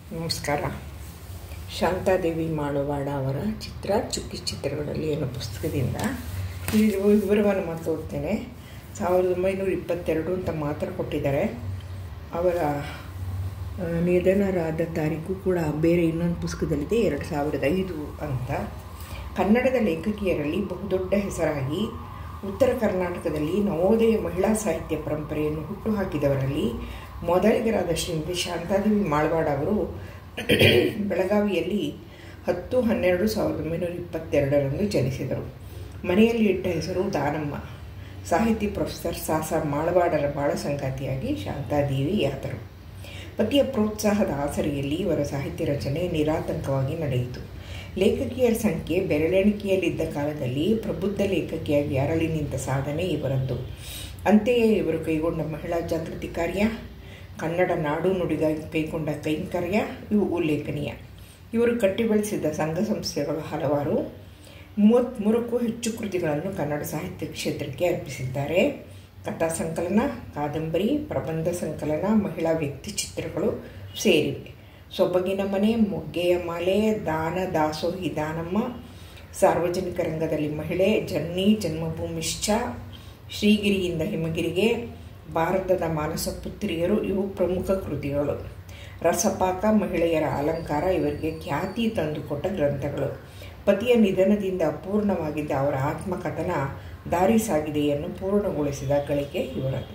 ನಮಸ್ಕಾರ ಶಾಂತಾದೇವಿ ಮಾಳವಾಡ ಅವರ ಚಿತ್ರ ಚುಕ್ಕಿ ಚಿತ್ರಗಳಲ್ಲಿ ಅನ್ನೋ ಪುಸ್ತಕದಿಂದ ಈ ವಿವರವನ್ನು ಮಾತು ಓದ್ತೇನೆ ಸಾವಿರದ ಒಂಬೈನೂರ ಇಪ್ಪತ್ತೆರಡು ಅಂತ ಮಾತ್ರ ಕೊಟ್ಟಿದ್ದಾರೆ ಅವರ ಆ, ನಿಧನರಾದ ತಾರೀಕು ಕೂಡ ಬೇರೆ ಇನ್ನೊಂದು ಪುಸ್ತಕದಲ್ಲಿದೆ ಎರಡು ಸಾವಿರದ ಐದು ಅಂತ ಕನ್ನಡದ ಲೇಖಕಿಯರಲ್ಲಿ ಬಹುದೊಡ್ಡ ಹೆಸರಾಗಿ ಉತ್ತರ ಕರ್ನಾಟಕದಲ್ಲಿ ನವೋದಯ ಮಹಿಳಾ ಸಾಹಿತ್ಯ ಪರಂಪರೆಯನ್ನು ಹುಟ್ಟುಹಾಕಿದವರಲ್ಲಿ ಮೊದಲಿಗರಾದ ಶ್ರೀಮತಿ ಶಾಂತಾದೇವಿ ಮಾಳ್ವಾಡ ಅವರು ಬೆಳಗಾವಿಯಲ್ಲಿ ಹತ್ತು ಹನ್ನೆರಡು ಸಾವಿರದ ಒಂಬೈನೂರ ಇಪ್ಪತ್ತೆರಡರಂದು ಜನಿಸಿದರು ಮನೆಯಲ್ಲಿ ಇಟ್ಟ ಹೆಸರು ದಾನಮ್ಮ ಸಾಹಿತಿ ಪ್ರೊಫೆಸರ್ ಸಾಸ ಮಾಳವಾಡರ ಬಾಳ ಸಂಗಾತಿಯಾಗಿ ಶಾಂತಾದೇವಿಯಾದರು ಪತಿಯ ಪ್ರೋತ್ಸಾಹದ ಆಸರೆಯಲ್ಲಿ ಇವರ ಸಾಹಿತ್ಯ ರಚನೆ ನಿರಾತಂಕವಾಗಿ ನಡೆಯಿತು ಲೇಖಕಿಯರ ಸಂಖ್ಯೆ ಬೆರಳೆಣಿಕೆಯಲ್ಲಿದ್ದ ಕಾಲದಲ್ಲಿ ಪ್ರಬುದ್ಧ ಲೇಖಕಿಯಾಗಿ ಅರಳಿ ನಿಂತ ಸಾಧನೆ ಇವರದ್ದು ಅಂತೆಯೇ ಇವರು ಕೈಗೊಂಡ ಮಹಿಳಾ ಜಾಗೃತಿ ಕಾರ್ಯ ಕನ್ನಡ ನಾಡು ನುಡಿಗಾಗಿ ಕೈಗೊಂಡ ಕೈಂಕರ್ಯ ಇವು ಉಲ್ಲೇಖನೀಯ ಇವರು ಕಟ್ಟಿ ಬೆಳೆಸಿದ ಸಂಘ ಸಂಸ್ಥೆಗಳು ಹಲವಾರು ಮೂವತ್ತ್ಮೂರಕ್ಕೂ ಹೆಚ್ಚು ಕೃತಿಗಳನ್ನು ಕನ್ನಡ ಸಾಹಿತ್ಯ ಕ್ಷೇತ್ರಕ್ಕೆ ಅರ್ಪಿಸಿದ್ದಾರೆ ಕಥಾ ಸಂಕಲನ ಕಾದಂಬರಿ ಪ್ರಬಂಧ ಸಂಕಲನ ಮಹಿಳಾ ವ್ಯಕ್ತಿ ಚಿತ್ರಗಳು ಸೇರಿವೆ ಸೊಬಗಿನ ಮನೆ ಮೊಗ್ಗೆಯ ಮಾಲೆ ದಾನ ದಾಸೋಹಿ ದಾನಮ್ಮ ಸಾರ್ವಜನಿಕ ರಂಗದಲ್ಲಿ ಮಹಿಳೆ ಜನ್ನಿ ಜನ್ಮಭೂಮಿಶ್ಚ ಶ್ರೀಗಿರಿಯಿಂದ ಹಿಮಗಿರಿಗೆ ಭಾರತದ ಮಾನಸ ಪುತ್ರಿಯರು ಇವು ಪ್ರಮುಖ ಕೃತಿಗಳು ರಸಪಾಕ ಮಹಿಳೆಯರ ಅಲಂಕಾರ ಇವರಿಗೆ ಖ್ಯಾತಿ ತಂದುಕೊಟ್ಟ ಗ್ರಂಥಗಳು ಪತಿಯ ನಿಧನದಿಂದ ಅಪೂರ್ಣವಾಗಿದ್ದ ಅವರ ಆತ್ಮಕಥನ ದಾರಿ ಸಾಗಿದೆಯನ್ನು ಪೂರ್ಣಗೊಳಿಸಿದ ಗಳಿಕೆ ಇವರದು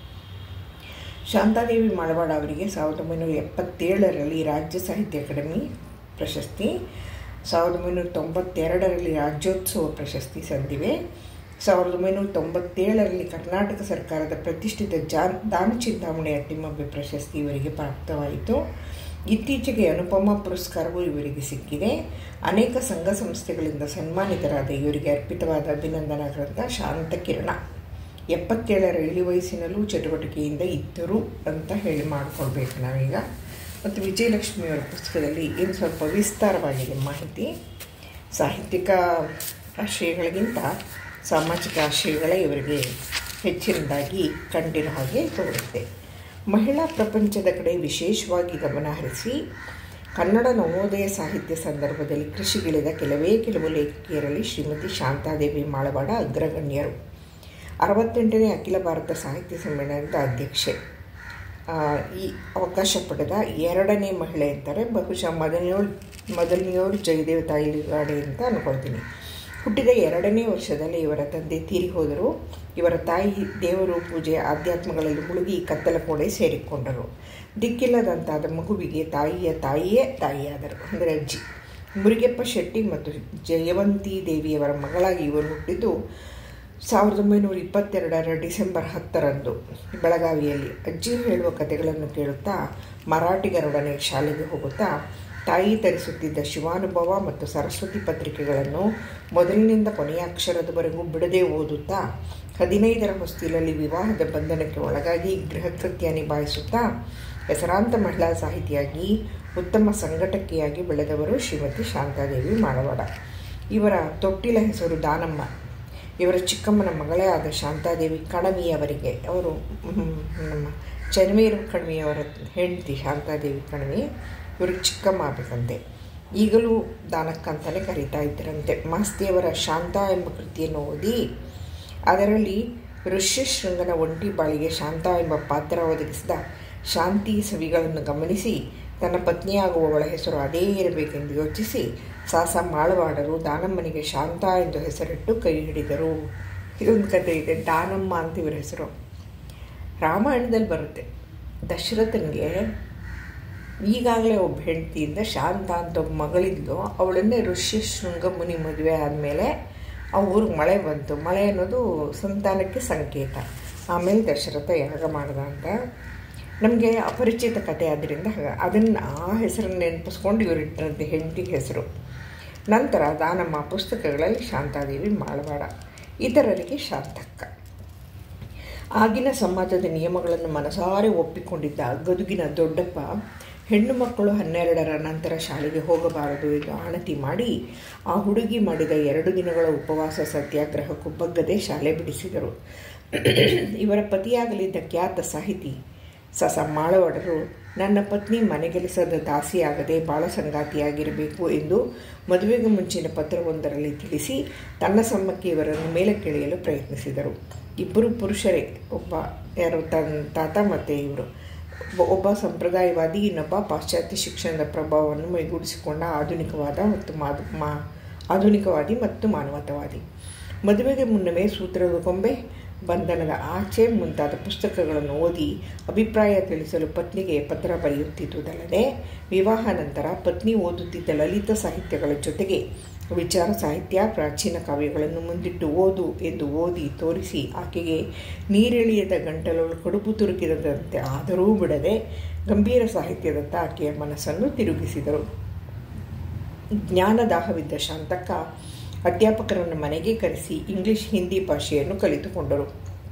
ಶಾಂತಾದೇವಿ ಮಾಳವಾಡ ಅವರಿಗೆ ಸಾವಿರದ ಒಂಬೈನೂರ ಎಪ್ಪತ್ತೇಳರಲ್ಲಿ ರಾಜ್ಯ ಸಾಹಿತ್ಯ ಅಕಾಡೆಮಿ ಪ್ರಶಸ್ತಿ ಸಾವಿರದ ಒಂಬೈನೂರ ತೊಂಬತ್ತೆರಡರಲ್ಲಿ ರಾಜ್ಯೋತ್ಸವ ಪ್ರಶಸ್ತಿ ಸಂದಿವೆ ಸಾವಿರದ ಒಂಬೈನೂರ ತೊಂಬತ್ತೇಳರಲ್ಲಿ ಕರ್ನಾಟಕ ಸರ್ಕಾರದ ಪ್ರತಿಷ್ಠಿತ ಜಾನ್ ದಾನ ಚಿಂತಾಮಣಿ ತಿಮ್ಮಬ್ಬೆ ಪ್ರಶಸ್ತಿ ಇವರಿಗೆ ಪ್ರಾಪ್ತವಾಯಿತು ಇತ್ತೀಚೆಗೆ ಅನುಪಮ ಪುರಸ್ಕಾರವೂ ಇವರಿಗೆ ಸಿಕ್ಕಿದೆ ಅನೇಕ ಸಂಘ ಸಂಸ್ಥೆಗಳಿಂದ ಸನ್ಮಾನಿತರಾದ ಇವರಿಗೆ ಅರ್ಪಿತವಾದ ಅಭಿನಂದನಾ ಗ್ರಂಥ ಶಾಂತಕಿರಣ ಎಪ್ಪತ್ತೇಳರ ಇಳಿ ವಯಸ್ಸಿನಲ್ಲೂ ಚಟುವಟಿಕೆಯಿಂದ ಇದ್ದರು ಅಂತ ಹೇಳಿ ಮಾಡಿಕೊಳ್ಬೇಕು ನಾವೀಗ ಮತ್ತು ವಿಜಯಲಕ್ಷ್ಮಿಯವರ ಪುಸ್ತಕದಲ್ಲಿ ಏನು ಸ್ವಲ್ಪ ವಿಸ್ತಾರವಾಗಿದೆ ಮಾಹಿತಿ ಸಾಹಿತ್ಯಿಕ ಆಶಯಗಳಿಗಿಂತ ಸಾಮಾಜಿಕ ಆಶಯಗಳೇ ಇವರಿಗೆ ಹೆಚ್ಚಿನದಾಗಿ ಕಂಡಿರೋ ಹಾಗೆ ತೋರುತ್ತೆ ಮಹಿಳಾ ಪ್ರಪಂಚದ ಕಡೆ ವಿಶೇಷವಾಗಿ ಗಮನ ಹರಿಸಿ ಕನ್ನಡ ನವೋದಯ ಸಾಹಿತ್ಯ ಸಂದರ್ಭದಲ್ಲಿ ಕೃಷಿಗಿಳಿದ ಕೆಲವೇ ಕೆಲವು ಲೇಖಕಿಯರಲ್ಲಿ ಶ್ರೀಮತಿ ಶಾಂತಾದೇವಿ ಮಾಳವಾಡ ಅಗ್ರಗಣ್ಯರು ಅರವತ್ತೆಂಟನೇ ಅಖಿಲ ಭಾರತ ಸಾಹಿತ್ಯ ಸಮ್ಮೇಳನದ ಅಧ್ಯಕ್ಷೆ ಆ, ಈ ಅವಕಾಶ ಪಡೆದ ಎರಡನೇ ಮಹಿಳೆ ಅಂತಾರೆ ಬಹುಶಃ ಮೊದಲನೇವಳು ಮೊದಲನೆಯವರು ಜಯದೇವ ತಾಯಿಗಾಡೆ ಅಂತ ಅಂದ್ಕೊಳ್ತೀನಿ ಹುಟ್ಟಿದ ಎರಡನೇ ವರ್ಷದಲ್ಲಿ ಇವರ ತಂದೆ ತೀರಿ ಹೋದರು ಇವರ ತಾಯಿ ದೇವರು ಪೂಜೆ ಆಧ್ಯಾತ್ಮಗಳಲ್ಲಿ ಮುಳುಗಿ ಕತ್ತಲ ಕೋಣೆ ಸೇರಿಕೊಂಡರು ದಿಕ್ಕಿಲ್ಲದಂತಾದ ಮಗುವಿಗೆ ತಾಯಿಯ ತಾಯಿಯೇ ತಾಯಿಯಾದರು ಅಂದರೆ ಅಜ್ಜಿ ಮುರುಗೆಪ್ಪ ಶೆಟ್ಟಿ ಮತ್ತು ಜಯವಂತಿ ದೇವಿಯವರ ಮಗಳಾಗಿ ಇವರು ಹುಟ್ಟಿದ್ದು ಸಾವಿರದ ಒಂಬೈನೂರ ಇಪ್ಪತ್ತೆರಡರ ಡಿಸೆಂಬರ್ ಹತ್ತರಂದು ಬೆಳಗಾವಿಯಲ್ಲಿ ಅಜ್ಜಿ ಹೇಳುವ ಕಥೆಗಳನ್ನು ಕೇಳುತ್ತಾ ಮರಾಠಿಗರೊಡನೆ ಶಾಲೆಗೆ ಹೋಗುತ್ತಾ ತಾಯಿ ತರಿಸುತ್ತಿದ್ದ ಶಿವಾನುಭವ ಮತ್ತು ಸರಸ್ವತಿ ಪತ್ರಿಕೆಗಳನ್ನು ಮೊದಲಿನಿಂದ ಕೊನೆಯ ಅಕ್ಷರದವರೆಗೂ ಬಿಡದೆ ಓದುತ್ತಾ ಹದಿನೈದರ ಹೊಸ್ತಿಲಲ್ಲಿ ವಿವಾಹದ ಬಂಧನಕ್ಕೆ ಒಳಗಾಗಿ ಗೃಹಕೃತ್ಯ ನಿಭಾಯಿಸುತ್ತಾ ಹೆಸರಾಂತ ಮಹಿಳಾ ಸಾಹಿತಿಯಾಗಿ ಉತ್ತಮ ಸಂಘಟಕಿಯಾಗಿ ಬೆಳೆದವರು ಶ್ರೀಮತಿ ಶಾಂತಾದೇವಿ ಮಾಳವಾಡ ಇವರ ತೊಟ್ಟಿಲ ಹೆಸರು ದಾನಮ್ಮ ಇವರ ಚಿಕ್ಕಮ್ಮನ ಮಗಳೇ ಆದ ಶಾಂತಾದೇವಿ ಕಣವಿಯವರಿಗೆ ಅವರು ಹ್ಮ್, ನಮ್ಮ ಚನ್ವೀರು ಕಣ್ವಿಯವರ ಹೆಂಡತಿ ಶಾಂತಾದೇವಿ ಕಣ್ವಿ ಇವ್ರಿಗೆ ಚಿಕ್ಕಮ್ಮ ಆಗಬೇಕಂತೆ ಈಗಲೂ ದಾನಕ್ಕಂತಲೇ ಕರೀತಾ ಇದ್ದರಂತೆ ಮಾಸ್ತಿಯವರ ಶಾಂತ ಎಂಬ ಕೃತಿಯನ್ನು ಓದಿ ಅದರಲ್ಲಿ ಋಷ್ಯಶೃಂಗನ ಒಂಟಿ ಬಾಳಿಗೆ ಶಾಂತ ಎಂಬ ಪಾತ್ರ ಒದಗಿಸಿದ ಶಾಂತಿ ಸವಿಗಳನ್ನು ಗಮನಿಸಿ ತನ್ನ ಪತ್ನಿಯಾಗುವವಳ ಹೆಸರು ಅದೇ ಇರಬೇಕೆಂದು ಯೋಚಿಸಿ ಸಾಸ ಮಾಳವಾಡರು ದಾನಮ್ಮನಿಗೆ ಶಾಂತ ಎಂದು ಹೆಸರಿಟ್ಟು ಕೈ ಹಿಡಿದರು ಇದೊಂದು ಕಥೆ ಇದೆ ದಾನಮ್ಮ ಅಂತ ಇವರ ಹೆಸರು ರಾಮಾಯಣದಲ್ಲಿ ಬರುತ್ತೆ ದಶರಥನಿಗೆ ಈಗಾಗಲೇ ಒಬ್ಬ ಹೆಂಡತಿಯಿಂದ ಶಾಂತ ಅಂತ ಒಬ್ಬ ಮಗಳಿದ್ಲು ಅವಳನ್ನೇ ಋಷ್ಯಶೃಂಗ ಮುನಿ ಮದುವೆ ಆದಮೇಲೆ ಆ ಊರಿಗೆ ಮಳೆ ಬಂತು ಮಳೆ ಅನ್ನೋದು ಸಂತಾನಕ್ಕೆ ಸಂಕೇತ ಆಮೇಲೆ ದಶರಥ ಯಾಗ ಮಾಡ್ದ ಅಂತ ನಮಗೆ ಅಪರಿಚಿತ ಕಥೆ ಆದ್ದರಿಂದ ಅದನ್ನು ಆ ಹೆಸರನ್ನು ನೆನಪಿಸ್ಕೊಂಡು ಇವರಿಟ್ಟರಂತೆ ಹೆಂಡತಿ ಹೆಸರು ನಂತರ ದಾನಮ್ಮ ಪುಸ್ತಕಗಳಲ್ಲಿ ಶಾಂತಾದೇವಿ ಮಾಳವಾಡ ಇತರರಿಗೆ ಶಾಂತಕ್ಕ ಆಗಿನ ಸಮಾಜದ ನಿಯಮಗಳನ್ನು ಮನಸಾರೆ ಒಪ್ಪಿಕೊಂಡಿದ್ದ ಗದುಗಿನ ದೊಡ್ಡಪ್ಪ ಹೆಣ್ಣು ಮಕ್ಕಳು ಹನ್ನೆರಡರ ನಂತರ ಶಾಲೆಗೆ ಹೋಗಬಾರದು ಎಂದು ಆಣತಿ ಮಾಡಿ ಆ ಹುಡುಗಿ ಮಾಡಿದ ಎರಡು ದಿನಗಳ ಉಪವಾಸ ಸತ್ಯಾಗ್ರಹಕ್ಕೂ ಬಗ್ಗದೆ ಶಾಲೆ ಬಿಡಿಸಿದರು ಇವರ ಪತಿಯಾಗಲಿದ್ದ ಖ್ಯಾತ ಸಾಹಿತಿ ಸಸ ಮಾಳವಾಡರು ನನ್ನ ಪತ್ನಿ ಮನೆಗೆಲಸದ ದಾಸಿಯಾಗದೆ ಬಾಳ ಸಂಗಾತಿಯಾಗಿರಬೇಕು ಎಂದು ಮದುವೆಗೆ ಮುಂಚಿನ ಪತ್ರವೊಂದರಲ್ಲಿ ತಿಳಿಸಿ ತನ್ನ ಸಮ್ಮಕ್ಕೆ ಇವರನ್ನು ಮೇಲಕ್ಕೆಳೆಯಲು ಪ್ರಯತ್ನಿಸಿದರು ಇಬ್ಬರು ಪುರುಷರೇ ಒಬ್ಬ ಯಾರು ತನ್ನ ತಾತ ಮತ್ತು ಇವರು ಒಬ್ಬ ಸಂಪ್ರದಾಯವಾದಿ ಇನ್ನೊಬ್ಬ ಪಾಶ್ಚಾತ್ಯ ಶಿಕ್ಷಣದ ಪ್ರಭಾವವನ್ನು ಮೈಗೂಡಿಸಿಕೊಂಡ ಆಧುನಿಕವಾದ ಮತ್ತು ಮಾದು ಮಾ ಆಧುನಿಕವಾದಿ ಮತ್ತು ಮಾನವತಾವಾದಿ ಮದುವೆಗೆ ಮುನ್ನವೇ ಸೂತ್ರದ ಗೊಂಬೆ ಬಂಧನದ ಆಚೆ ಮುಂತಾದ ಪುಸ್ತಕಗಳನ್ನು ಓದಿ ಅಭಿಪ್ರಾಯ ತಿಳಿಸಲು ಪತ್ನಿಗೆ ಪತ್ರ ಬರೆಯುತ್ತಿದ್ದುದಲ್ಲದೆ ವಿವಾಹ ನಂತರ ಪತ್ನಿ ಓದುತ್ತಿದ್ದ ಲಲಿತ ಸಾಹಿತ್ಯಗಳ ಜೊತೆಗೆ ವಿಚಾರ ಸಾಹಿತ್ಯ ಪ್ರಾಚೀನ ಕಾವ್ಯಗಳನ್ನು ಮುಂದಿಟ್ಟು ಓದು ಎಂದು ಓದಿ ತೋರಿಸಿ ಆಕೆಗೆ ನೀರಿಳಿಯದ ಗಂಟಲಲ್ಲಿ ಕಡುಬು ತುರುಕಿದಂತೆ ಆದರೂ ಬಿಡದೆ ಗಂಭೀರ ಸಾಹಿತ್ಯದತ್ತ ಆಕೆಯ ಮನಸ್ಸನ್ನು ತಿರುಗಿಸಿದರು ಜ್ಞಾನದಾಹವಿದ್ದ ಶಾಂತಕ್ಕ ಅಧ್ಯಾಪಕರನ್ನು ಮನೆಗೆ ಕರೆಸಿ ಇಂಗ್ಲಿಷ್ ಹಿಂದಿ ಭಾಷೆಯನ್ನು ಕಲಿತುಕೊಂಡರು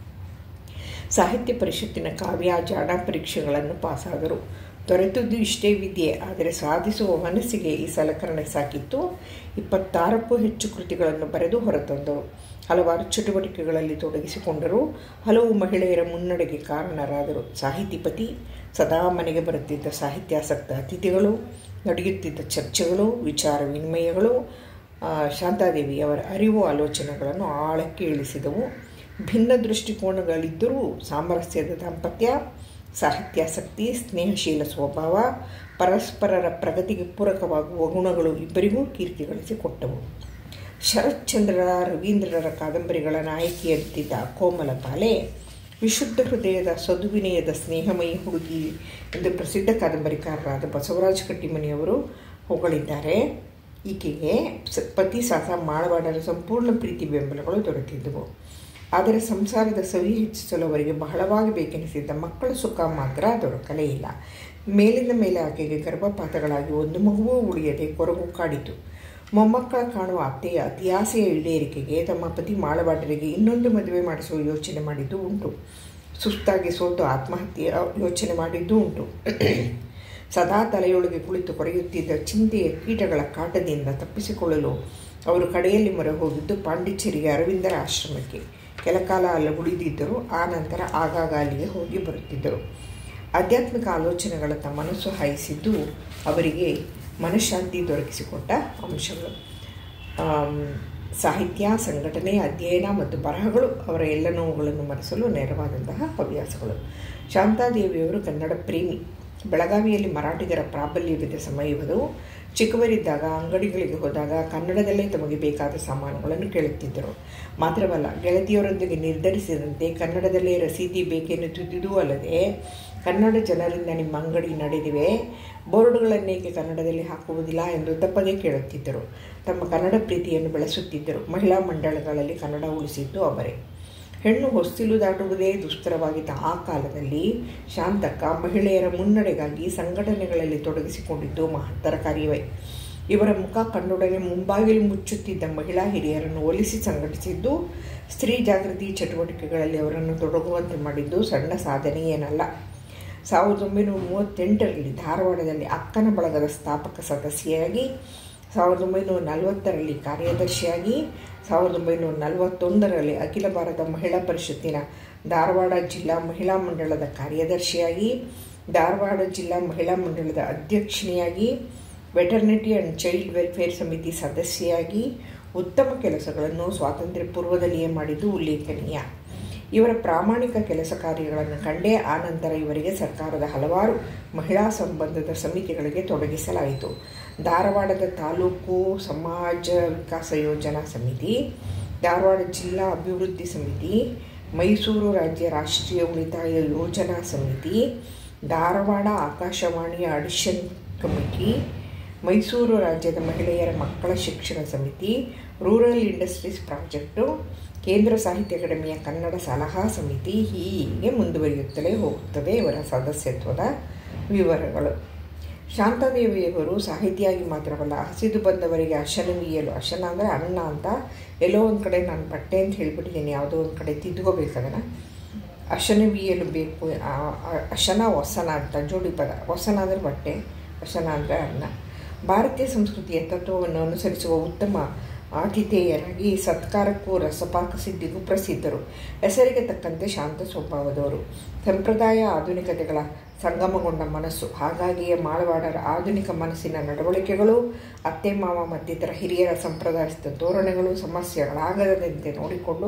ಸಾಹಿತ್ಯ ಪರಿಷತ್ತಿನ ಕಾವ್ಯ ಜಾಣ ಪರೀಕ್ಷೆಗಳನ್ನು ಪಾಸಾದರು ದೊರೆತದ್ದು ಇಷ್ಟೇ ವಿದ್ಯೆ ಆದರೆ ಸಾಧಿಸುವ ಮನಸ್ಸಿಗೆ ಈ ಸಲಕರಣೆ ಸಾಕಿತ್ತು ಇಪ್ಪತ್ತಾರಕ್ಕೂ ಹೆಚ್ಚು ಕೃತಿಗಳನ್ನು ಬರೆದು ಹೊರತಂದರು ಹಲವಾರು ಚಟುವಟಿಕೆಗಳಲ್ಲಿ ತೊಡಗಿಸಿಕೊಂಡರು ಹಲವು ಮಹಿಳೆಯರ ಮುನ್ನಡೆಗೆ ಕಾರಣರಾದರು ಸಾಹಿತಿಪತಿ ಸದಾ ಮನೆಗೆ ಬರುತ್ತಿದ್ದ ಸಾಹಿತ್ಯಾಸಕ್ತ ಅತಿಥಿಗಳು ನಡೆಯುತ್ತಿದ್ದ ಚರ್ಚೆಗಳು ವಿಚಾರ ವಿನಿಮಯಗಳು ಶಾಂತಾದೇವಿಯವರ ಅರಿವು ಆಲೋಚನೆಗಳನ್ನು ಆಳಕ್ಕೆ ಇಳಿಸಿದವು ಭಿನ್ನ ದೃಷ್ಟಿಕೋನಗಳಿದ್ದರೂ ಸಾಮರಸ್ಯದ ದಾಂಪತ್ಯ ಸಾಹಿತ್ಯಾಸಕ್ತಿ ಸ್ನೇಹಶೀಲ ಸ್ವಭಾವ ಪರಸ್ಪರರ ಪ್ರಗತಿಗೆ ಪೂರಕವಾಗುವ ಗುಣಗಳು ಇಬ್ಬರಿಗೂ ಕೀರ್ತಿ ಗಳಿಸಿಕೊಟ್ಟವು ಶರತ್ಚಂದ್ರರ ರವೀಂದ್ರರ ಕಾದಂಬರಿಗಳ ನಾಯಕಿಯಂತಿದ್ದ ಕೋಮಲ ಬಾಲೆ ವಿಶುದ್ಧ ಹೃದಯದ ಸದುವಿನಯದ ಸ್ನೇಹಮಯಿ ಹುಡುಗಿ ಎಂದು ಪ್ರಸಿದ್ಧ ಕಾದಂಬರಿಕಾರರಾದ ಬಸವರಾಜ ಕಟ್ಟಿಮನಿಯವರು ಹೊಗಳಿದ್ದಾರೆ ಈಕೆಗೆ ಪತಿ ಸಾಸ ಮಾಳವಾಡರ ಸಂಪೂರ್ಣ ಪ್ರೀತಿ ಬೆಂಬಲಗಳು ದೊರೆತಿದ್ದವು ಆದರೆ ಸಂಸಾರದ ಸವಿ ಹೆಚ್ಚಿಸಲು ಅವರಿಗೆ ಬಹಳವಾಗಿ ಬೇಕೆನಿಸಿದ್ದ ಮಕ್ಕಳ ಸುಖ ಮಾತ್ರ ದೊರಕಲೇ ಇಲ್ಲ ಮೇಲಿಂದ ಮೇಲೆ ಆಕೆಗೆ ಗರ್ಭಪಾತಗಳಾಗಿ ಒಂದು ಮಗುವೂ ಉಳಿಯದೆ ಕೊರಗು ಕಾಡಿತು ಮೊಮ್ಮಕ್ಕಳ ಕಾಣುವ ಅತ್ತೆಯ ಅತಿಯಾಸೆಯ ಈಡೇರಿಕೆಗೆ ತಮ್ಮ ಪತಿ ಮಾಳವಾಡರಿಗೆ ಇನ್ನೊಂದು ಮದುವೆ ಮಾಡಿಸುವ ಯೋಚನೆ ಮಾಡಿದ್ದು ಉಂಟು ಸುಸ್ತಾಗಿ ಸೋತು ಆತ್ಮಹತ್ಯೆ ಯೋಚನೆ ಮಾಡಿದ್ದೂ ಉಂಟು ಸದಾ ತಲೆಯೊಳಗೆ ಕುಳಿತು ಕೊರೆಯುತ್ತಿದ್ದ ಚಿಂತೆಯ ಕೀಟಗಳ ಕಾಟದಿಂದ ತಪ್ಪಿಸಿಕೊಳ್ಳಲು ಅವರು ಕಡೆಯಲ್ಲಿ ಮೊರೆ ಹೋಗಿದ್ದು ಪಾಂಡಿಚೇರಿಗೆ ಅರವಿಂದರ ಆಶ್ರಮಕ್ಕೆ ಕೆಲಕಾಲ ಅಲ್ಲಿ ಉಳಿದಿದ್ದರು ಆ ನಂತರ ಆಗಾಗ ಅಲ್ಲಿಗೆ ಹೋಗಿ ಬರುತ್ತಿದ್ದರು ಆಧ್ಯಾತ್ಮಿಕ ಆಲೋಚನೆಗಳತ್ತ ಮನಸ್ಸು ಹಾಯಿಸಿದ್ದು ಅವರಿಗೆ ಮನಃಶಾಂತಿ ದೊರಕಿಸಿಕೊಟ್ಟ ಅಂಶಗಳು ಸಾಹಿತ್ಯ ಸಂಘಟನೆ ಅಧ್ಯಯನ ಮತ್ತು ಬರಹಗಳು ಅವರ ಎಲ್ಲ ನೋವುಗಳನ್ನು ಮರೆಸಲು ನೆರವಾದಂತಹ ಹವ್ಯಾಸಗಳು ಶಾಂತಾದೇವಿಯವರು ಕನ್ನಡ ಪ್ರೇಮಿ ಬೆಳಗಾವಿಯಲ್ಲಿ ಮರಾಠಿಗರ ಪ್ರಾಬಲ್ಯವಿದ್ದ ಸಮಯವದು ಚಿಕ್ಕವರಿದ್ದಾಗ ಅಂಗಡಿಗಳಿಗೆ ಹೋದಾಗ ಕನ್ನಡದಲ್ಲೇ ತಮಗೆ ಬೇಕಾದ ಸಾಮಾನುಗಳನ್ನು ಕೇಳುತ್ತಿದ್ದರು ಮಾತ್ರವಲ್ಲ ಗೆಳತಿಯರೊಂದಿಗೆ ನಿರ್ಧರಿಸಿದಂತೆ ಕನ್ನಡದಲ್ಲೇ ರಸೀದಿ ಬೇಕೆನ್ನುತ್ತಿದ್ದುದೂ ಅಲ್ಲದೆ ಕನ್ನಡ ಜನರಿಂದ ನಿಮ್ಮ ಅಂಗಡಿ ನಡೆದಿವೆ ಬೋರ್ಡ್ಗಳನ್ನೇಕೆ ಕನ್ನಡದಲ್ಲಿ ಹಾಕುವುದಿಲ್ಲ ಎಂದು ತಪ್ಪದೇ ಕೇಳುತ್ತಿದ್ದರು ತಮ್ಮ ಕನ್ನಡ ಪ್ರೀತಿಯನ್ನು ಬೆಳೆಸುತ್ತಿದ್ದರು ಮಹಿಳಾ ಮಂಡಳಗಳಲ್ಲಿ ಕನ್ನಡ ಉಳಿಸಿದ್ದು ಅವರೇ ಹೆಣ್ಣು ಹೊಸ್ತಿಲು ದಾಟುವುದೇ ದುಸ್ತರವಾಗಿದ್ದ ಆ ಕಾಲದಲ್ಲಿ ಶಾಂತಕ್ಕ ಮಹಿಳೆಯರ ಮುನ್ನಡೆಗಾಗಿ ಸಂಘಟನೆಗಳಲ್ಲಿ ತೊಡಗಿಸಿಕೊಂಡಿದ್ದು ಮಹತ್ತರ ಕಾರ್ಯವೇ ಇವರ ಮುಖ ಕಂಡೊಡನೆ ಮುಂಬಾಗಿಲು ಮುಚ್ಚುತ್ತಿದ್ದ ಮಹಿಳಾ ಹಿರಿಯರನ್ನು ಒಲಿಸಿ ಸಂಘಟಿಸಿದ್ದು ಸ್ತ್ರೀ ಜಾಗೃತಿ ಚಟುವಟಿಕೆಗಳಲ್ಲಿ ಅವರನ್ನು ತೊಡಗುವಂತೆ ಮಾಡಿದ್ದು ಸಣ್ಣ ಸಾಧನೆ ಏನಲ್ಲ ಸಾವಿರದ ಒಂಬೈನೂರ ಮೂವತ್ತೆಂಟರಲ್ಲಿ ಧಾರವಾಡದಲ್ಲಿ ಅಕ್ಕನ ಬಳಗದ ಸ್ಥಾಪಕ ಸದಸ್ಯೆಯಾಗಿ ಸಾವಿರದ ಒಂಬೈನೂರ ನಲವತ್ತರಲ್ಲಿ ಕಾರ್ಯದರ್ಶಿಯಾಗಿ ಸಾವಿರದ ಒಂಬೈನೂರ ನಲವತ್ತೊಂದರಲ್ಲಿ ಅಖಿಲ ಭಾರತ ಮಹಿಳಾ ಪರಿಷತ್ತಿನ ಧಾರವಾಡ ಜಿಲ್ಲಾ ಮಹಿಳಾ ಮಂಡಳದ ಕಾರ್ಯದರ್ಶಿಯಾಗಿ ಧಾರವಾಡ ಜಿಲ್ಲಾ ಮಹಿಳಾ ಮಂಡಳದ ಅಧ್ಯಕ್ಷಿಣಿಯಾಗಿ ವೆಟರ್ನಿಟಿ ಆ್ಯಂಡ್ ಚೈಲ್ಡ್ ವೆಲ್ಫೇರ್ ಸಮಿತಿ ಸದಸ್ಯೆಯಾಗಿ ಉತ್ತಮ ಕೆಲಸಗಳನ್ನು ಸ್ವಾತಂತ್ರ್ಯ ಪೂರ್ವದಲ್ಲಿಯೇ ಮಾಡಿದ್ದು ಉಲ್ಲೇಖನೀಯ ಇವರ ಪ್ರಾಮಾಣಿಕ ಕೆಲಸ ಕಾರ್ಯಗಳನ್ನು ಕಂಡೇ ಆನಂತರ ಇವರಿಗೆ ಸರ್ಕಾರದ ಹಲವಾರು ಮಹಿಳಾ ಸಂಬಂಧದ ಸಮಿತಿಗಳಿಗೆ ತೊಡಗಿಸಲಾಯಿತು ಧಾರವಾಡದ ತಾಲೂಕು ಸಮಾಜ ವಿಕಾಸ ಯೋಜನಾ ಸಮಿತಿ ಧಾರವಾಡ ಜಿಲ್ಲಾ ಅಭಿವೃದ್ಧಿ ಸಮಿತಿ ಮೈಸೂರು ರಾಜ್ಯ ರಾಷ್ಟ್ರೀಯ ಉಳಿತಾಯ ಯೋಜನಾ ಸಮಿತಿ ಧಾರವಾಡ ಆಕಾಶವಾಣಿಯ ಅಡಿಷನ್ ಕಮಿಟಿ ಮೈಸೂರು ರಾಜ್ಯದ ಮಹಿಳೆಯರ ಮಕ್ಕಳ ಶಿಕ್ಷಣ ಸಮಿತಿ ರೂರಲ್ ಇಂಡಸ್ಟ್ರೀಸ್ ಪ್ರಾಜೆಕ್ಟು ಕೇಂದ್ರ ಸಾಹಿತ್ಯ ಅಕಾಡೆಮಿಯ ಕನ್ನಡ ಸಲಹಾ ಸಮಿತಿ ಹೀಗೆ ಮುಂದುವರಿಯುತ್ತಲೇ ಹೋಗುತ್ತದೆ ಇವರ ಸದಸ್ಯತ್ವದ ವಿವರಗಳು ಶಾಂತಾದೇವಿಯವರು ಸಾಹಿತಿಯಾಗಿ ಮಾತ್ರವಲ್ಲ ಹಸಿದು ಬಂದವರಿಗೆ ಅಶನವೀಯಲು ಅಶನ ಅಂದರೆ ಅನ್ನ ಅಂತ ಎಲ್ಲೋ ಒಂದು ಕಡೆ ನಾನು ಬಟ್ಟೆ ಅಂತ ಹೇಳ್ಬಿಟ್ಟಿದ್ದೀನಿ ಯಾವುದೋ ಒಂದು ಕಡೆ ತಿದ್ಕೋಬೇಕದನ್ನು ಅಶನವೀಯಲು ಬೇಕು ಅಶನ ವಸನ ಅಂತ ಜೋಡಿ ಪದ ವಸನ ಅಂದರೆ ಬಟ್ಟೆ ವಸನ ಅಂದರೆ ಅನ್ನ ಭಾರತೀಯ ಸಂಸ್ಕೃತಿಯ ತತ್ವವನ್ನು ಅನುಸರಿಸುವ ಉತ್ತಮ ಆತಿಥೇಯರಾಗಿ ಸತ್ಕಾರಕ್ಕೂ ರಸಪಾಕ ಸಿದ್ಧಿಗೂ ಪ್ರಸಿದ್ಧರು ಹೆಸರಿಗೆ ತಕ್ಕಂತೆ ಶಾಂತ ಸ್ವಭಾವದವರು ಸಂಪ್ರದಾಯ ಆಧುನಿಕತೆಗಳ ಸಂಗಮಗೊಂಡ ಮನಸ್ಸು ಹಾಗಾಗಿಯೇ ಮಾಳವಾಡರ ಆಧುನಿಕ ಮನಸ್ಸಿನ ನಡವಳಿಕೆಗಳು ಅತ್ತೆ ಮಾವ ಮತ್ತಿತರ ಹಿರಿಯರ ಸಂಪ್ರದಾಯಸ್ಥ ಧೋರಣೆಗಳು ಸಮಸ್ಯೆಗಳಾಗದಂತೆ ನೋಡಿಕೊಂಡು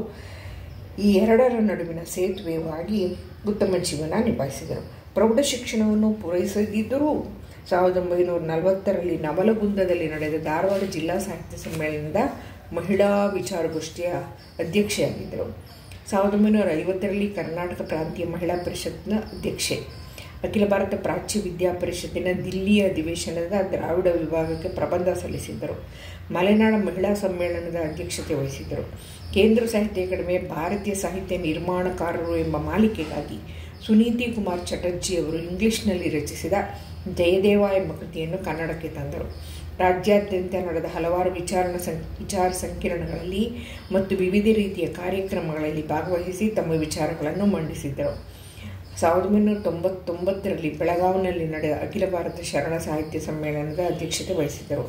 ಈ ಎರಡರ ನಡುವಿನ ಸೇತುವೆಯಾಗಿ ಉತ್ತಮ ಜೀವನ ನಿಭಾಯಿಸಿದರು ಪ್ರೌಢ ಶಿಕ್ಷಣವನ್ನು ಪೂರೈಸದಿದ್ದರೂ ಸಾವಿರದ ಒಂಬೈನೂರ ನಲವತ್ತರಲ್ಲಿ ನವಲಗುಂದದಲ್ಲಿ ನಡೆದ ಧಾರವಾಡ ಜಿಲ್ಲಾ ಸಾಹಿತ್ಯ ಸಮ್ಮೇಳನದ ಮಹಿಳಾ ವಿಚಾರಗೋಷ್ಠಿಯ ಅಧ್ಯಕ್ಷೆಯಾಗಿದ್ದರು ಸಾವಿರದ ಒಂಬೈನೂರ ಐವತ್ತರಲ್ಲಿ ಕರ್ನಾಟಕ ಪ್ರಾಂತೀಯ ಮಹಿಳಾ ಪರಿಷತ್ನ ಅಧ್ಯಕ್ಷೆ ಅಖಿಲ ಭಾರತ ಪ್ರಾಚ್ಯ ವಿದ್ಯಾ ಪರಿಷತ್ತಿನ ದಿಲ್ಲಿಯ ಅಧಿವೇಶನದ ದ್ರಾವಿಡ ವಿಭಾಗಕ್ಕೆ ಪ್ರಬಂಧ ಸಲ್ಲಿಸಿದ್ದರು ಮಲೆನಾಡ ಮಹಿಳಾ ಸಮ್ಮೇಳನದ ಅಧ್ಯಕ್ಷತೆ ವಹಿಸಿದ್ದರು ಕೇಂದ್ರ ಸಾಹಿತ್ಯ ಅಕಾಡೆಮಿಯ ಭಾರತೀಯ ಸಾಹಿತ್ಯ ನಿರ್ಮಾಣಕಾರರು ಎಂಬ ಮಾಲಿಕೆಗಾಗಿ ಸುನೀತಿ ಕುಮಾರ್ ಚಟರ್ಜಿ ಅವರು ಇಂಗ್ಲಿಷ್ನಲ್ಲಿ ರಚಿಸಿದ ಜಯದೇವ ಎಂಬ ಕೃತಿಯನ್ನು ಕನ್ನಡಕ್ಕೆ ತಂದರು ರಾಜ್ಯಾದ್ಯಂತ ನಡೆದ ಹಲವಾರು ವಿಚಾರಣಾ ಸಂ ವಿಚಾರ ಸಂಕಿರಣಗಳಲ್ಲಿ ಮತ್ತು ವಿವಿಧ ರೀತಿಯ ಕಾರ್ಯಕ್ರಮಗಳಲ್ಲಿ ಭಾಗವಹಿಸಿ ತಮ್ಮ ವಿಚಾರಗಳನ್ನು ಮಂಡಿಸಿದ್ದರು ಸಾವಿರದ ಒಂಬೈನೂರ ತೊಂಬತ್ತೊಂಬತ್ತರಲ್ಲಿ ಬೆಳಗಾವಿನಲ್ಲಿ ನಡೆದ ಅಖಿಲ ಭಾರತ ಶರಣ ಸಾಹಿತ್ಯ ಸಮ್ಮೇಳನದ ಅಧ್ಯಕ್ಷತೆ ವಹಿಸಿದ್ದರು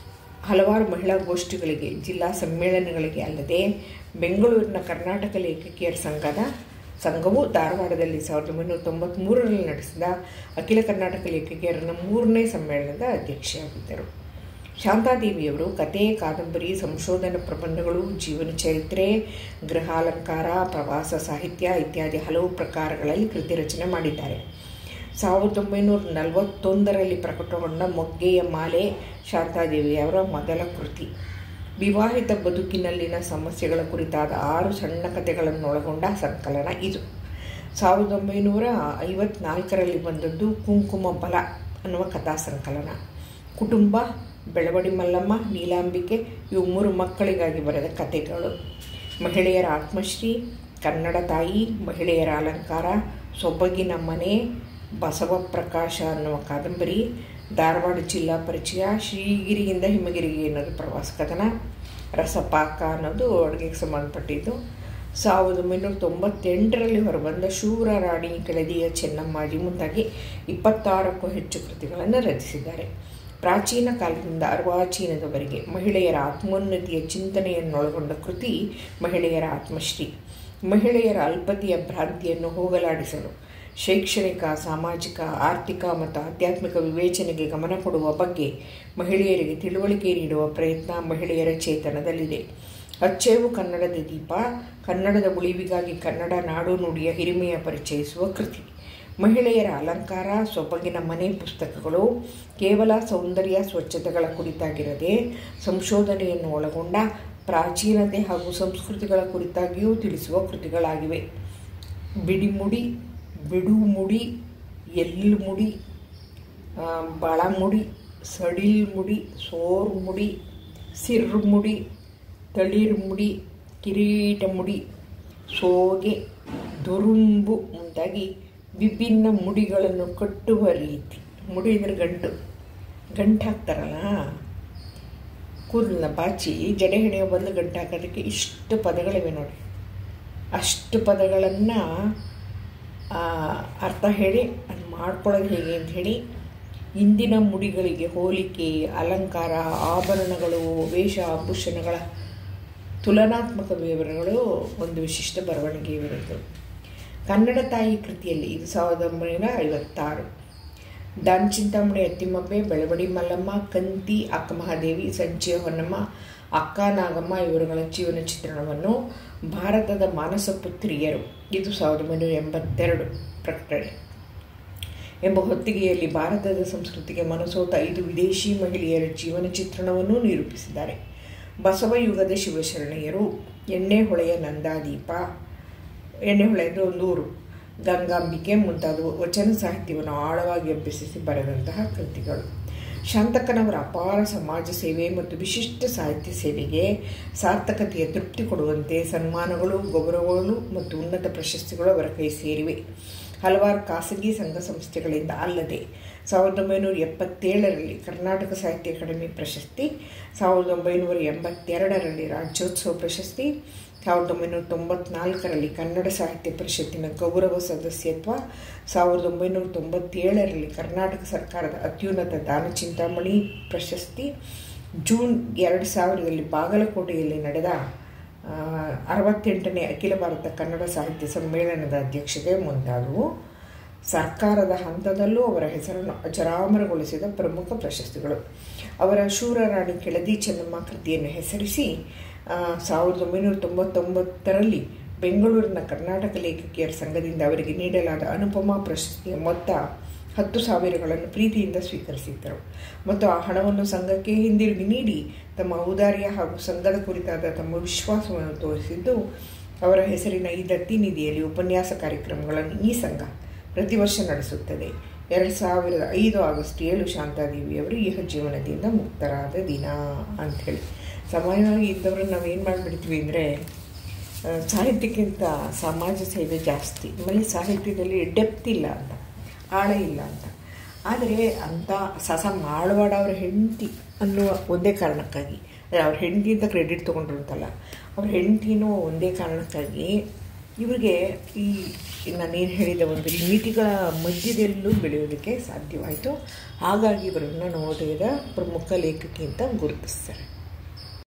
ಹಲವಾರು ಮಹಿಳಾ ಗೋಷ್ಠಿಗಳಿಗೆ ಜಿಲ್ಲಾ ಸಮ್ಮೇಳನಗಳಿಗೆ ಅಲ್ಲದೆ ಬೆಂಗಳೂರಿನ ಕರ್ನಾಟಕ ಲೇಖಕಿಯರ ಸಂಘದ ಸಂಘವು ಧಾರವಾಡದಲ್ಲಿ ಸಾವಿರದ ಒಂಬೈನೂರ ತೊಂಬತ್ತ್ಮೂರರಲ್ಲಿ ನಡೆಸಿದ ಅಖಿಲ ಕರ್ನಾಟಕ ಲೇಖಕಿಯರನ್ನ ಮೂರನೇ ಸಮ್ಮೇಳನದ ಅಧ್ಯಕ್ಷೆಯಾಗಿದ್ದರು ಶಾಂತಾದೇವಿಯವರು ಕತೆ ಕಾದಂಬರಿ ಸಂಶೋಧನಾ ಪ್ರಬಂಧಗಳು ಜೀವನ ಚರಿತ್ರೆ ಗೃಹಾಲಂಕಾರ ಪ್ರವಾಸ ಸಾಹಿತ್ಯ ಇತ್ಯಾದಿ ಹಲವು ಪ್ರಕಾರಗಳಲ್ಲಿ ಕೃತಿ ರಚನೆ ಮಾಡಿದ್ದಾರೆ ಸಾವಿರದ ಒಂಬೈನೂರ ನಲವತ್ತೊಂದರಲ್ಲಿ ಪ್ರಕಟಗೊಂಡ ಮೊಗ್ಗೆಯ ಮಾಲೆ ಶಾಂತಾದೇವಿಯವರ ಮೊದಲ ಕೃತಿ ವಿವಾಹಿತ ಬದುಕಿನಲ್ಲಿನ ಸಮಸ್ಯೆಗಳ ಕುರಿತಾದ ಆರು ಸಣ್ಣ ಕಥೆಗಳನ್ನೊಳಗೊಂಡ ಸಂಕಲನ ಇದು ಸಾವಿರದ ಒಂಬೈನೂರ ಐವತ್ನಾಲ್ಕರಲ್ಲಿ ಬಂದದ್ದು ಕುಂಕುಮ ಬಲ ಅನ್ನುವ ಕಥಾ ಸಂಕಲನ ಕುಟುಂಬ ಬೆಳವಡಿ ಮಲ್ಲಮ್ಮ ನೀಲಾಂಬಿಕೆ ಇವು ಮೂರು ಮಕ್ಕಳಿಗಾಗಿ ಬರೆದ ಕಥೆಗಳು ಮಹಿಳೆಯರ ಆತ್ಮಶ್ರೀ ಕನ್ನಡ ತಾಯಿ ಮಹಿಳೆಯರ ಅಲಂಕಾರ ಸೊಬಗಿನ ಮನೆ ಬಸವ ಪ್ರಕಾಶ ಅನ್ನುವ ಕಾದಂಬರಿ ಧಾರವಾಡ ಜಿಲ್ಲಾ ಪರಿಚಯ ಶ್ರೀಗಿರಿಯಿಂದ ಹಿಮಗಿರಿಗೆ ಅನ್ನೋದು ಪ್ರವಾಸ ಕಥನ ರಸಪಾಕ ಅನ್ನೋದು ಅಡುಗೆಗೆ ಸಂಬಂಧಪಟ್ಟಿದ್ದು ಸಾವಿರದ ಒಂಬೈನೂರ ತೊಂಬತ್ತೆಂಟರಲ್ಲಿ ಹೊರಬಂದ ಶೂರ ರಾಣಿ ಕೆಳದಿಯ ಚೆನ್ನಮ್ಮಾಜಿ ಮುಂದಾಗಿ ಇಪ್ಪತ್ತಾರಕ್ಕೂ ಹೆಚ್ಚು ಕೃತಿಗಳನ್ನು ರಚಿಸಿದ್ದಾರೆ ಪ್ರಾಚೀನ ಕಾಲದಿಂದ ಅರ್ವಾಚೀನದವರೆಗೆ ಮಹಿಳೆಯರ ಆತ್ಮೋನ್ನತಿಯ ಚಿಂತನೆಯನ್ನೊಳಗೊಂಡ ಕೃತಿ ಮಹಿಳೆಯರ ಆತ್ಮಶ್ರೀ ಮಹಿಳೆಯರ ಅಲ್ಪತೆಯ ಭ್ರಾಂತಿಯನ್ನು ಹೋಗಲಾಡಿಸಲು ಶೈಕ್ಷಣಿಕ ಸಾಮಾಜಿಕ ಆರ್ಥಿಕ ಮತ್ತು ಆಧ್ಯಾತ್ಮಿಕ ವಿವೇಚನೆಗೆ ಗಮನ ಕೊಡುವ ಬಗ್ಗೆ ಮಹಿಳೆಯರಿಗೆ ತಿಳುವಳಿಕೆ ನೀಡುವ ಪ್ರಯತ್ನ ಮಹಿಳೆಯರ ಚೇತನದಲ್ಲಿದೆ ಅಚ್ಚೇವು ಕನ್ನಡದ ದೀಪ ಕನ್ನಡದ ಉಳಿವಿಗಾಗಿ ಕನ್ನಡ ನಾಡು ನುಡಿಯ ಹಿರಿಮೆಯ ಪರಿಚಯಿಸುವ ಕೃತಿ ಮಹಿಳೆಯರ ಅಲಂಕಾರ ಸೊಬಗಿನ ಮನೆ ಪುಸ್ತಕಗಳು ಕೇವಲ ಸೌಂದರ್ಯ ಸ್ವಚ್ಛತೆಗಳ ಕುರಿತಾಗಿರದೆ ಸಂಶೋಧನೆಯನ್ನು ಒಳಗೊಂಡ ಪ್ರಾಚೀನತೆ ಹಾಗೂ ಸಂಸ್ಕೃತಿಗಳ ಕುರಿತಾಗಿಯೂ ತಿಳಿಸುವ ಕೃತಿಗಳಾಗಿವೆ ಬಿಡಿಮುಡಿ ಬಿಡುಮುಡಿ ಎಲ್ಮುಡಿ ಬಳಮುಡಿ ಸಡಿಲ್ ಮುಡಿ ಸೋರ್ ಮುಡಿ ಸಿರ್ಮುಡಿ ತಳಿರ್ಮುಡಿ ಕಿರೀಟ ಮುಡಿ ಸೋಗೆ ದುರುಂಬು ಮುಂತಾಗಿ ವಿಭಿನ್ನ ಮುಡಿಗಳನ್ನು ಕಟ್ಟುವ ರೀತಿ ಮುಡಿ ಅಂದರೆ ಗಂಟು ಗಂಟು ಹಾಕ್ತಾರಲ್ಲ ಕೂದಲನ್ನ ಬಾಚಿ ಜಡೆ ಹಿಡಿಯೋ ಬದಲು ಗಂಟು ಹಾಕೋದಕ್ಕೆ ಇಷ್ಟು ಪದಗಳಿವೆ ನೋಡಿ ಅಷ್ಟು ಪದಗಳನ್ನು ಅರ್ಥ ಹೇಳಿ ಅದು ಮಾಡ್ಕೊಳ್ಳೋದು ಹೇಗೆ ಅಂತ ಹೇಳಿ ಇಂದಿನ ಮುಡಿಗಳಿಗೆ ಹೋಲಿಕೆ ಅಲಂಕಾರ ಆಭರಣಗಳು ವೇಷಭೂಷಣಗಳ ತುಲನಾತ್ಮಕ ವಿವರಗಳು ಒಂದು ವಿಶಿಷ್ಟ ಬರವಣಿಗೆ ಇರುವುದು ಕನ್ನಡ ತಾಯಿ ಕೃತಿಯಲ್ಲಿ ಇದು ಸಾವಿರದ ಒಂಬೈನೂರ ಐವತ್ತಾರು ದಾನ್ ಚಿಂತಾಮಣಿ ಅತ್ತಿಮಬ್ಬೆ ಬೆಳವಡಿ ಮಲ್ಲಮ್ಮ ಕಂತಿ ಅಕ್ಕಮಹಾದೇವಿ ಸಂಚಯ ಹೊನ್ನಮ್ಮ ಅಕ್ಕ ನಾಗಮ್ಮ ಇವರುಗಳ ಜೀವನ ಚಿತ್ರಣವನ್ನು ಭಾರತದ ಮಾನಸ ಪುತ್ರಿಯರು ಇದು ಸಾವಿರದ ಒಂಬೈನೂರ ಎಂಬತ್ತೆರಡು ಪ್ರಕಟಣೆ ಎಂಬ ಹೊತ್ತಿಗೆಯಲ್ಲಿ ಭಾರತದ ಸಂಸ್ಕೃತಿಗೆ ಮನಸೋತ ಐದು ವಿದೇಶಿ ಮಹಿಳೆಯರ ಜೀವನ ಚಿತ್ರಣವನ್ನು ನಿರೂಪಿಸಿದ್ದಾರೆ ಬಸವಯುಗದ ಶಿವಶರಣೆಯರು ಎಣ್ಣೆಹೊಳೆಯ ನಂದಾದೀಪ ಎಣ್ಣೆಹೊಳೆ ಅಂದರೆ ಒಂದು ಊರು ಗಂಗಾಂಬಿಕೆ ಮುಂತಾದವು ವಚನ ಸಾಹಿತ್ಯವನ್ನು ಆಳವಾಗಿ ಅಭ್ಯಸಿಸಿ ಬರೆದಂತಹ ಕೃತಿಗಳು ಶಾಂತಕ್ಕನವರ ಅಪಾರ ಸಮಾಜ ಸೇವೆ ಮತ್ತು ವಿಶಿಷ್ಟ ಸಾಹಿತ್ಯ ಸೇವೆಗೆ ಸಾರ್ಥಕತೆಯ ತೃಪ್ತಿ ಕೊಡುವಂತೆ ಸನ್ಮಾನಗಳು ಗೌರವಗಳು ಮತ್ತು ಉನ್ನತ ಪ್ರಶಸ್ತಿಗಳು ಅವರ ಕೈ ಸೇರಿವೆ ಹಲವಾರು ಖಾಸಗಿ ಸಂಘ ಸಂಸ್ಥೆಗಳಿಂದ ಅಲ್ಲದೆ ಸಾವಿರದ ಒಂಬೈನೂರ ಎಪ್ಪತ್ತೇಳರಲ್ಲಿ ಕರ್ನಾಟಕ ಸಾಹಿತ್ಯ ಅಕಾಡೆಮಿ ಪ್ರಶಸ್ತಿ ಸಾವಿರದ ಒಂಬೈನೂರ ಎಂಬತ್ತೆರಡರಲ್ಲಿ ರಾಜ್ಯೋತ್ಸವ ಪ್ರಶಸ್ತಿ ಸಾವಿರದ ಒಂಬೈನೂರ ತೊಂಬತ್ನಾಲ್ಕರಲ್ಲಿ ಕನ್ನಡ ಸಾಹಿತ್ಯ ಪರಿಷತ್ತಿನ ಗೌರವ ಸದಸ್ಯತ್ವ ಸಾವಿರದ ಒಂಬೈನೂರ ತೊಂಬತ್ತೇಳರಲ್ಲಿ ಕರ್ನಾಟಕ ಸರ್ಕಾರದ ಅತ್ಯುನ್ನತ ದಾನ ಚಿಂತಾಮಣಿ ಪ್ರಶಸ್ತಿ ಜೂನ್ ಎರಡು ಸಾವಿರದಲ್ಲಿ ಬಾಗಲಕೋಟೆಯಲ್ಲಿ ನಡೆದ ಅರವತ್ತೆಂಟನೇ ಅಖಿಲ ಭಾರತ ಕನ್ನಡ ಸಾಹಿತ್ಯ ಸಮ್ಮೇಳನದ ಅಧ್ಯಕ್ಷತೆ ಮುಂತಾದವು ಸರ್ಕಾರದ ಹಂತದಲ್ಲೂ ಅವರ ಹೆಸರನ್ನು ಅಜರಾಮರಗೊಳಿಸಿದ ಪ್ರಮುಖ ಪ್ರಶಸ್ತಿಗಳು ಅವರ ಶೂರರಾಣಿ ಕೆಳದಿ ಚೆನ್ನಮ್ಮ ಕೃತಿಯನ್ನು ಹೆಸರಿಸಿ ಸಾವಿರದ ಒಂಬೈನೂರ ತೊಂಬತ್ತೊಂಬತ್ತರಲ್ಲಿ ಬೆಂಗಳೂರಿನ ಕರ್ನಾಟಕ ಲೇಖಕಿಯರ ಸಂಘದಿಂದ ಅವರಿಗೆ ನೀಡಲಾದ ಅನುಪಮಾ ಪ್ರಶಸ್ತಿಯ ಮೊತ್ತ ಹತ್ತು ಸಾವಿರಗಳನ್ನು ಪ್ರೀತಿಯಿಂದ ಸ್ವೀಕರಿಸಿದ್ದರು ಮತ್ತು ಆ ಹಣವನ್ನು ಸಂಘಕ್ಕೆ ಹಿಂದಿರುಗಿ ನೀಡಿ ತಮ್ಮ ಔದಾರ್ಯ ಹಾಗೂ ಸಂಘದ ಕುರಿತಾದ ತಮ್ಮ ವಿಶ್ವಾಸವನ್ನು ತೋರಿಸಿದ್ದು ಅವರ ಹೆಸರಿನ ಈ ದತ್ತಿ ನಿಧಿಯಲ್ಲಿ ಉಪನ್ಯಾಸ ಕಾರ್ಯಕ್ರಮಗಳನ್ನು ಈ ಸಂಘ ಪ್ರತಿ ವರ್ಷ ನಡೆಸುತ್ತದೆ ಎರಡು ಸಾವಿರದ ಐದು ಆಗಸ್ಟ್ ಏಳು ಶಾಂತಾದೇವಿಯವರು ಇಹ ಜೀವನದಿಂದ ಮುಕ್ತರಾದ ದಿನ ಅಂಥೇಳಿ ಸಾಮಾನ್ಯವಾಗಿ ಇದ್ದವ್ರನ್ನ ನಾವೇನು ಮಾಡಿಬಿಡ್ತೀವಿ ಅಂದರೆ ಸಾಹಿತ್ಯಕ್ಕಿಂತ ಸಮಾಜ ಸೇವೆ ಜಾಸ್ತಿ ಆಮೇಲೆ ಸಾಹಿತ್ಯದಲ್ಲಿ ಡೆಪ್ತ್ ಇಲ್ಲ ಅಂತ ಆಳ ಇಲ್ಲ ಅಂತ ಆದರೆ ಅಂಥ ಸಸ ಮಾಳವಾಡ ಅವರ ಹೆಂಡತಿ ಅನ್ನುವ ಒಂದೇ ಕಾರಣಕ್ಕಾಗಿ ಅವ್ರ ಹೆಂಡತಿ ಅಂತ ಕ್ರೆಡಿಟ್ ತೊಗೊಂಡ್ರು ಅಂತಲ್ಲ ಅವ್ರ ಹೆಂಡತಿನೂ ಒಂದೇ ಕಾರಣಕ್ಕಾಗಿ ಇವರಿಗೆ ಈ ನಾನೇನು ಹೇಳಿದ ಒಂದು ಮಿತಿಗಳ ಮಧ್ಯದಲ್ಲೂ ಬೆಳೆಯೋದಕ್ಕೆ ಸಾಧ್ಯವಾಯಿತು ಹಾಗಾಗಿ ಇವರನ್ನು ನವೋದಯದ ಪ್ರಮುಖ ಲೇಖಕಿ ಅಂತ ಗುರುತಿಸ್ತಾರೆ